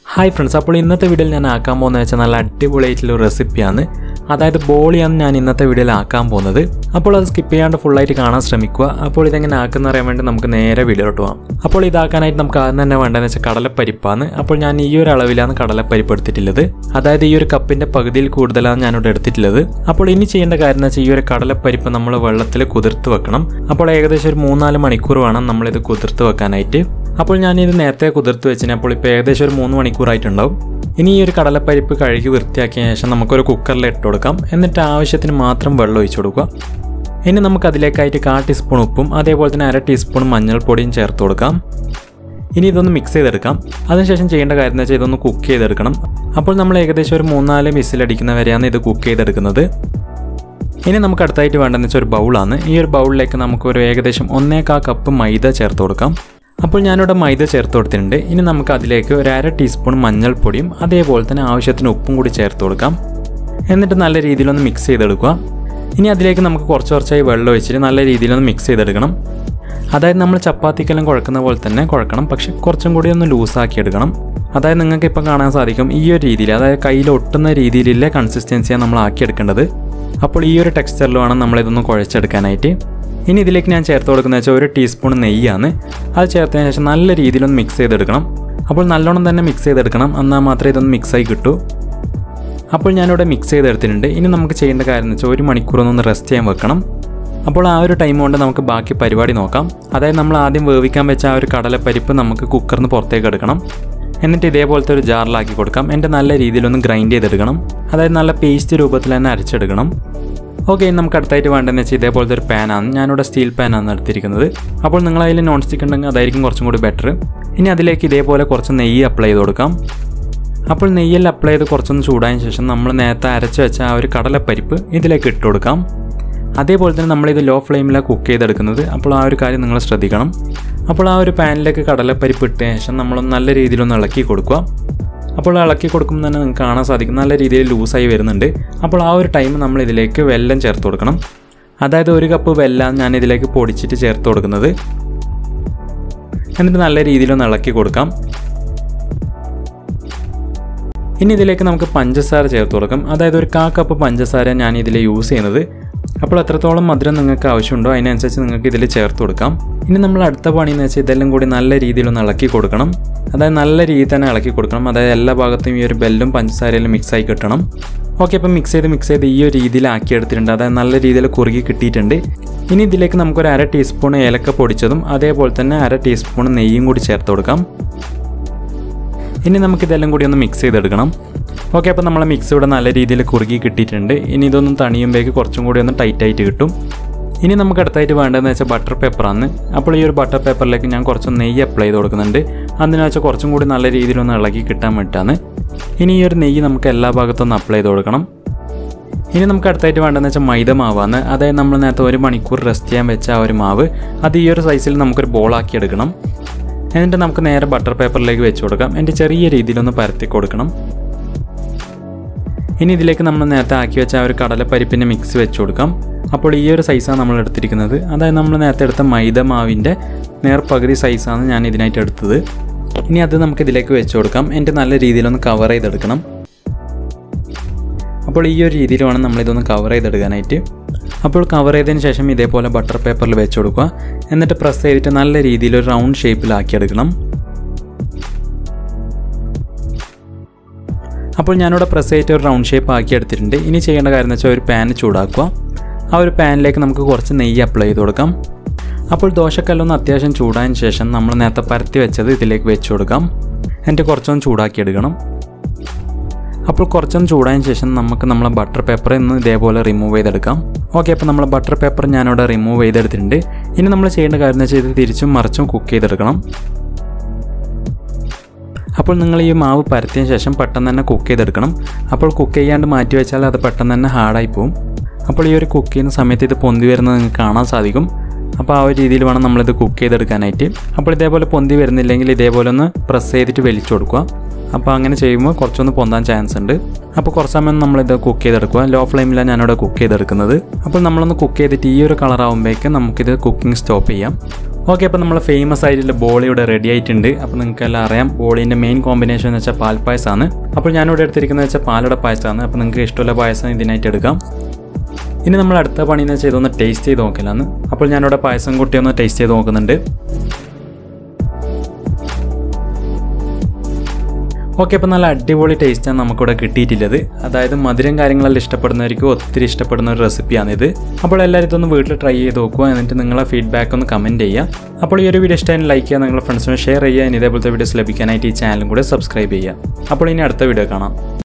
hi friends അപ്പോൾ ഇന്നത്തെ വീഡിയോയിൽ ഞാൻ ആക്കാൻ പോകുന്നത് വെച്ചാൽ നല്ല അടിപൊളിയായിട്ടുള്ള ഒരു റെസിപ്പിയാണ് അതായത് ബോളിയാണ് ഞാൻ ഇന്നത്തെ വീഡിയോയിൽ ആക്കാൻ പോകുന്നത് അപ്പോൾ അത് സ്കിപ്പ് ചെയ്യാണ്ട് ഫുള്ളായിട്ട് കാണാൻ ശ്രമിക്കുക അപ്പോൾ ഇതെങ്ങനെ ആക്കുന്ന അറിയാൻ വേണ്ടി നമുക്ക് നേരെ വീഡിയോട്ട് പോകാം അപ്പോൾ ഇതാക്കാനായിട്ട് നമുക്ക് ആദ്യം തന്നെ വേണ്ടതെന്ന് വെച്ചാൽ കടലപ്പരിപ്പാണ് അപ്പോൾ ഞാൻ ഈ ഒരു അളവിലാണ് കടലപ്പരിപ്പ് എടുത്തിട്ടുള്ളത് അതായത് ഈ ഒരു കപ്പിൻ്റെ പകുതിയിൽ കൂടുതലാണ് ഞാനിവിടെ എടുത്തിട്ടുള്ളത് അപ്പോൾ ഇനി ചെയ്യേണ്ട കാര്യം എന്ന് വെച്ചാൽ ഈ ഒരു കടലപ്പരിപ്പ് നമ്മൾ വെള്ളത്തിൽ കുതിർത്ത് വെക്കണം അപ്പോൾ ഏകദേശം ഒരു മൂന്നാല് മണിക്കൂർ വേണം നമ്മളിത് കുതിർത്ത് വെക്കാനായിട്ട് അപ്പോൾ ഞാനിത് നേരത്തെ കുതിർത്ത് വെച്ചിന് അപ്പോൾ ഇപ്പോൾ ഏകദേശം ഒരു മൂന്ന് മണിക്കൂറായിട്ടുണ്ടാവും ഇനി ഈ ഒരു കടലപ്പരിപ്പ് കഴുകി വൃത്തിയാക്കിയ ശേഷം നമുക്കൊരു കുക്കറിൽ ഇട്ട് കൊടുക്കാം എന്നിട്ട് ആവശ്യത്തിന് മാത്രം വെള്ളം ഒഴിച്ചു കൊടുക്കുക ഇനി നമുക്ക് അതിലേക്കായിട്ട് കാ ടീസ്പൂൺ ഉപ്പും അതേപോലെ തന്നെ അര ടീസ്പൂൺ മഞ്ഞൾപ്പൊടിയും ചേർത്ത് കൊടുക്കാം ഇനി ഇതൊന്ന് മിക്സ് ചെയ്തെടുക്കാം അതിനുശേഷം ചെയ്യേണ്ട കാര്യം എന്ന് വെച്ചാൽ ഇതൊന്ന് കുക്ക് ചെയ്തെടുക്കണം അപ്പോൾ നമ്മൾ ഏകദേശം ഒരു മൂന്നാല് വിസിലടിക്കുന്ന വരെയാണ് ഇത് കുക്ക് ചെയ്തെടുക്കുന്നത് ഇനി നമുക്ക് അടുത്തായിട്ട് വേണ്ടതെന്ന് വെച്ചാൽ ഒരു ബൗളാണ് ഈ ഒരു ബൗളിലേക്ക് നമുക്ക് ഒരു ഏകദേശം ഒന്നേകാ കപ്പ് മൈദ ചേർത്ത് കൊടുക്കാം അപ്പോൾ ഞാനിവിടെ മൈദ ചേർത്ത് കൊടുത്തിട്ടുണ്ട് ഇനി നമുക്ക് അതിലേക്ക് ഒരു അര ടീസ്പൂൺ മഞ്ഞൾപ്പൊടിയും അതേപോലെ തന്നെ ആവശ്യത്തിന് ഉപ്പും കൂടി ചേർത്ത് കൊടുക്കാം എന്നിട്ട് നല്ല രീതിയിലൊന്ന് മിക്സ് ചെയ്തെടുക്കുക ഇനി അതിലേക്ക് നമുക്ക് കുറച്ച് കുറച്ചായി വെള്ളം ഒഴിച്ചിട്ട് നല്ല രീതിയിലൊന്ന് മിക്സ് ചെയ്തെടുക്കണം അതായത് നമ്മൾ ചപ്പാത്തിക്കെല്ലാം കുഴക്കുന്ന പോലെ തന്നെ കുഴക്കണം പക്ഷെ കുറച്ചും കൂടി ഒന്ന് ലൂസാക്കി എടുക്കണം അതായത് നിങ്ങൾക്ക് ഇപ്പം കാണാൻ സാധിക്കും ഈ ഒരു രീതിയിൽ അതായത് കയ്യിൽ ഒട്ടുന്ന രീതിയിലുള്ള കൺസിസ്റ്റൻസിയാണ് നമ്മൾ ആക്കിയെടുക്കേണ്ടത് അപ്പോൾ ഈ ഒരു ടെക്സ്ചറിൽ വേണം നമ്മളിതൊന്ന് കുഴച്ചെടുക്കാനായിട്ട് ഇനി ഇതിലേക്ക് ഞാൻ ചേർത്ത് കൊടുക്കുന്നത് വെച്ചാൽ ഒരു ടീസ്പൂൺ നെയ്യാണ് അത് ചേർത്തതിന് ശേഷം നല്ല രീതിയിലൊന്ന് മിക്സ് ചെയ്തെടുക്കണം അപ്പോൾ നല്ലോണം തന്നെ മിക്സ് ചെയ്തെടുക്കണം എന്നാൽ മാത്രമേ ഇതൊന്ന് മിക്സായി കിട്ടൂ അപ്പോൾ ഞാനിവിടെ മിക്സ് ചെയ്തെടുത്തിട്ടുണ്ട് ഇനി നമുക്ക് ചെയ്യേണ്ട കാര്യം എന്ന് വെച്ചാൽ ഒരു മണിക്കൂറൊന്ന് റെസ്റ്റ് ചെയ്യാൻ വെക്കണം അപ്പോൾ ആ ഒരു ടൈം കൊണ്ട് നമുക്ക് ബാക്കി പരിപാടി നോക്കാം അതായത് നമ്മൾ ആദ്യം വേവിക്കാൻ വെച്ച ആ ഒരു കടലപ്പരിപ്പ് നമുക്ക് കുക്കറിന് പുറത്തേക്ക് എടുക്കണം എന്നിട്ട് ഇതേപോലത്തെ ഒരു ജാറിലാക്കി കൊടുക്കാം എൻ്റെ നല്ല രീതിയിലൊന്ന് ഗ്രൈൻഡ് ചെയ്തെടുക്കണം അതായത് നല്ല പേസ്റ്റ് രൂപത്തിൽ തന്നെ അരച്ചെടുക്കണം ഓക്കെ ഇനി നമുക്ക് അടുത്തായിട്ട് വേണ്ടതെന്ന് വെച്ചാൽ ഇതേപോലത്തെ ഒരു പാനാണ് ഞാനിവിടെ സ്റ്റീൽ പാനാണ് എടുത്തിരിക്കുന്നത് അപ്പോൾ നിങ്ങൾ അതിൽ നോൺ സ്റ്റിക്ക് ഉണ്ടെങ്കിൽ അതായിരിക്കും കുറച്ചും കൂടി ബെറ്റർ ഇനി അതിലേക്ക് ഇതേപോലെ കുറച്ച് നെയ്യ് അപ്ലൈ ചെയ്ത് കൊടുക്കാം അപ്പോൾ നെയ്യെല്ലാം അപ്ലൈ ചെയ്ത് കുറച്ചൊന്ന് ചൂടായതിനു ശേഷം നമ്മൾ നേരത്തെ അരച്ച് വെച്ച ആ ഒരു കടലപ്പരിപ്പ് ഇതിലേക്ക് ഇട്ട് കൊടുക്കാം അതേപോലെ തന്നെ നമ്മളിത് ലോ ഫ്ലെയിമിലാണ് കുക്ക് ചെയ്തെടുക്കുന്നത് അപ്പോൾ ആ ഒരു കാര്യം നിങ്ങൾ ശ്രദ്ധിക്കണം അപ്പോൾ ആ ഒരു പാനിലേക്ക് കടലപ്പരിപ്പ് ഇട്ട ശേഷം നമ്മളൊന്ന് നല്ല രീതിയിലൊന്ന് ഇളക്കി കൊടുക്കുക അപ്പോൾ ഇളക്കി കൊടുക്കുമ്പോൾ തന്നെ നിങ്ങൾക്ക് കാണാൻ സാധിക്കും നല്ല രീതിയിൽ ലൂസായി വരുന്നുണ്ട് അപ്പോൾ ആ ഒരു ടൈം നമ്മൾ ഇതിലേക്ക് വെല്ലം ചേർത്ത് കൊടുക്കണം അതായത് ഒരു കപ്പ് വെല്ലം ഞാൻ ഇതിലേക്ക് പൊടിച്ചിട്ട് ചേർത്ത് കൊടുക്കുന്നത് എന്നിട്ട് നല്ല രീതിയിലൊന്ന് ഇളക്കി കൊടുക്കാം ഇനി ഇതിലേക്ക് നമുക്ക് പഞ്ചസാര ചേർത്ത് കൊടുക്കാം അതായത് ഒരു കാ കപ്പ് പഞ്ചസാര ഞാൻ ഇതിൽ യൂസ് ചെയ്യുന്നത് അപ്പോൾ എത്രത്തോളം മധുരം നിങ്ങൾക്ക് ആവശ്യമുണ്ടോ അതിനനുസരിച്ച് നിങ്ങൾക്ക് ഇതിൽ ചേർത്ത് കൊടുക്കാം ഇനി നമ്മൾ അടുത്ത പണി എന്ന് വെച്ചാൽ ഇതെല്ലാം കൂടി നല്ല രീതിയിലൊന്ന് ഇളക്കി കൊടുക്കണം അതായത് നല്ല രീതിയിൽ തന്നെ ഇളക്കി കൊടുക്കണം അതായത് എല്ലാ ഭാഗത്തും ഈ ഒരു ബെല്ലും പഞ്ചസാരയിലും മിക്സായി കിട്ടണം ഓക്കെ അപ്പം മിക്സ് ചെയ്ത് മിക്സ് ചെയ്ത് ഈ ഒരു രീതിയിൽ ആക്കി എടുത്തിട്ടുണ്ട് അതായത് നല്ല രീതിയിൽ കുറുകി കിട്ടിയിട്ടുണ്ട് ഇനി ഇതിലേക്ക് നമുക്കൊരു അര ടീസ്പൂൺ ഏലക്ക പൊടിച്ചതും അതേപോലെ തന്നെ അര ടീസ്പൂൺ നെയ്യും കൂടി ചേർത്ത് കൊടുക്കാം ഇനി നമുക്കിതെല്ലാം കൂടി ഒന്ന് മിക്സ് ചെയ്തെടുക്കണം ഓക്കെ അപ്പോൾ നമ്മളെ മിക്സ് ഇവിടെ നല്ല രീതിയിൽ കുറുകി കിട്ടിയിട്ടുണ്ട് ഇനി ഇതൊന്നും തണിയുമ്പോഴേക്ക് കുറച്ചും കൂടി ഒന്ന് ടൈറ്റ് ആയിട്ട് കിട്ടും ഇനി നമുക്ക് അടുത്തായിട്ട് വേണ്ടതെന്ന് വെച്ചാൽ ബട്ടർ പേപ്പറാണ് അപ്പോൾ ഈ ഒരു ബട്ടർ പേപ്പറിലേക്ക് ഞാൻ കുറച്ച് നെയ്യ് അപ്ലൈ ചെയ്ത് കൊടുക്കുന്നുണ്ട് അതിന് വെച്ചാൽ കുറച്ചും കൂടി നല്ല രീതിയിലൊന്ന് ഇളകി കിട്ടാൻ വേണ്ടിയിട്ടാണ് ഇനി ഈ ഒരു നെയ്യ് നമുക്ക് എല്ലാ ഭാഗത്തും ഒന്ന് അപ്ലൈ ചെയ്ത് കൊടുക്കണം ഇനി നമുക്ക് അടുത്തായിട്ട് വേണ്ടതെന്ന് വെച്ചാൽ മൈദ മാവാണ് അതായത് നമ്മൾ നേരത്തെ ഒരു മണിക്കൂർ റെസ്റ്റ് ചെയ്യാൻ വെച്ച ആ ഒരു മാവ് അത് ഈ ഒരു സൈസിൽ നമുക്കൊരു ബോളാക്കി എടുക്കണം എന്നിട്ട് നമുക്ക് നേരെ ബട്ടർ പേപ്പറിലേക്ക് വെച്ച് കൊടുക്കാം എൻ്റെ ചെറിയ രീതിയിലൊന്ന് പരത്തി കൊടുക്കണം ഇനി ഇതിലേക്ക് നമ്മൾ നേരത്തെ ആക്കി വെച്ച ആ ഒരു കടലപ്പരിപ്പിൻ്റെ മിക്സ് വെച്ച് കൊടുക്കാം അപ്പോൾ ഈ ഒരു സൈസാണ് നമ്മൾ എടുത്തിരിക്കുന്നത് അതായത് നമ്മൾ നേരത്തെ എടുത്ത മൈദ മാവിൻ്റെ നേർപകുതി സൈസാണ് ഞാൻ ഇതിനായിട്ട് എടുത്തത് ഇനി അത് നമുക്ക് ഇതിലേക്ക് വെച്ച് കൊടുക്കാം എൻ്റെ നല്ല രീതിയിലൊന്ന് കവർ ചെയ്തെടുക്കണം അപ്പോൾ ഈ ഒരു രീതിയിൽ വേണം നമ്മളിതൊന്ന് കവർ ചെയ്തെടുക്കാനായിട്ട് അപ്പോൾ കവർ ചെയ്തതിന് ശേഷം ഇതേപോലെ ബട്ടർ പേപ്പറിൽ വെച്ച് കൊടുക്കുക എന്നിട്ട് പ്രസ് ചെയ്തിട്ട് നല്ല രീതിയിൽ ഒരു റൗണ്ട് ഷേപ്പിലാക്കിയെടുക്കണം അപ്പോൾ ഞാനിവിടെ പ്രസ് ചെയ്തിട്ട് ഒരു റൗണ്ട് ഷേപ്പ് ആക്കി എടുത്തിട്ടുണ്ട് ഇനി ചെയ്യേണ്ട കാര്യം എന്ന് വെച്ചാൽ ഒരു പാൻ ചൂടാക്കുക ആ ഒരു പാനിലേക്ക് നമുക്ക് കുറച്ച് നെയ്യ് അപ്ലൈ ചെയ്ത് കൊടുക്കാം അപ്പോൾ ദോശക്കല്ലൊന്ന് അത്യാവശ്യം ചൂടായതിന് ശേഷം നമ്മൾ നേരത്തെ പരത്തി വെച്ചത് ഇതിലേക്ക് വെച്ച് കൊടുക്കാം എന്നിട്ട് കുറച്ചൊന്ന് ചൂടാക്കി എടുക്കണം അപ്പോൾ കുറച്ചൊന്ന് ചൂടായതിന് ശേഷം നമുക്ക് നമ്മളെ ബട്ടർ പേപ്പർ ഇന്ന് ഇതേപോലെ റിമൂവ് ചെയ്തെടുക്കാം ഓക്കെ അപ്പോൾ നമ്മൾ ബട്ടർ പേപ്പർ ഞാനിവിടെ റിമൂവ് ചെയ്തെടുത്തിട്ടുണ്ട് ഇനി നമ്മൾ ചെയ്യേണ്ട കാര്യം എന്ന് വെച്ചാൽ ഇത് തിരിച്ചും മറിച്ചും കുക്ക് ചെയ്തെടുക്കണം അപ്പോൾ നിങ്ങൾ ഈ മാവ് പരത്തിയ ശേഷം പെട്ടെന്ന് തന്നെ കുക്ക് ചെയ്തെടുക്കണം അപ്പോൾ കുക്ക് ചെയ്യാണ്ട് മാറ്റി വെച്ചാൽ അത് പെട്ടെന്ന് തന്നെ ഹാർഡായി പോകും അപ്പോൾ ഈ ഒരു കുക്ക് ചെയ്യുന്ന സമയത്ത് ഇത് പൊന്തി വരുന്നത് നിങ്ങൾക്ക് കാണാൻ സാധിക്കും അപ്പോൾ ആ ഒരു രീതിയിൽ വേണം നമ്മളിത് കുക്ക് ചെയ്തെടുക്കാനായിട്ട് അപ്പോൾ ഇതേപോലെ പൊന്തി വരുന്നില്ലെങ്കിൽ ഇതേപോലെ ഒന്ന് പ്രസ് ചെയ്തിട്ട് വലിച്ചു കൊടുക്കുക അപ്പോൾ അങ്ങനെ ചെയ്യുമ്പോൾ കുറച്ചൊന്ന് പൊന്താൻ ചാൻസ് ഉണ്ട് അപ്പോൾ കുറച്ച് സമയം നമ്മളിത് കുക്ക് ചെയ്തെടുക്കുക ലോ ഫ്ലെയിമിലാണ് ഞാനിവിടെ കുക്ക് ചെയ്തെടുക്കുന്നത് അപ്പോൾ നമ്മളൊന്ന് കുക്ക് ചെയ്തിട്ട് ഈ ഒരു കളർ ആകുമ്പോഴേക്കും നമുക്കിത് കുക്കിംഗ് സ്റ്റോപ്പ് ചെയ്യാം ഓക്കെ അപ്പോൾ നമ്മൾ ഫേമസ് ആയിട്ടുള്ള ബോളി ഇവിടെ റെഡി ആയിട്ടുണ്ട് അപ്പോൾ നിങ്ങൾക്ക് എല്ലാം അറിയാം ബോളിൻ്റെ മെയിൻ കോമ്പിനേഷൻ എന്ന് വെച്ചാൽ പാൽ പായസമാണ് അപ്പോൾ ഞാനിവിടെ എടുത്തിരിക്കുന്നത് വെച്ചാൽ പാലട പായസമാണ് അപ്പോൾ നിങ്ങൾക്ക് ഇഷ്ടമുള്ള പായസം ഇതിനായിട്ട് എടുക്കാം ഇനി നമ്മൾ അടുത്ത പണി എന്ന് വെച്ചാൽ ഇതൊന്ന് ടേസ്റ്റ് ചെയ്ത് നോക്കലാണ് അപ്പോൾ ഞാനിവിടെ പായസം കുട്ടി ഒന്ന് ടേസ്റ്റ് ചെയ്ത് നോക്കുന്നുണ്ട് ഓക്കെ അപ്പോൾ നല്ല അടിപൊളി ടേസ്റ്റാണ് നമുക്കിവിടെ കിട്ടിയിട്ടില്ലത് അതായത് മധുരം കാര്യങ്ങളെല്ലാം ഇഷ്ടപ്പെടുന്നവർക്ക് ഒത്തിരി ഇഷ്ടപ്പെടുന്ന ഒരു റെസിപ്പിയാണിത് അപ്പോൾ എല്ലാവരും ഇതൊന്ന് വീട്ടിൽ ട്രൈ ചെയ്ത് നോക്കുക എന്നിട്ട് നിങ്ങളെ ഫീഡ്ബാക്ക് ഒന്ന് കമൻറ്റ് ചെയ്യുക അപ്പോൾ ഈ ഒരു വീഡിയോ ഇഷ്ടമായി ലൈക്ക് ചെയ്യുക നിങ്ങളുടെ ഫ്രണ്ട്സിന് ഷെയർ ചെയ്യുക ഇനി ഇതേപോലത്തെ വീഡിയോസ് ലഭിക്കാനായിട്ട് ഈ ചാനലും കൂടെ സബ്സ്ക്രൈബ് ചെയ്യുക അപ്പോൾ ഇനി അടുത്ത വീഡിയോ കാണാം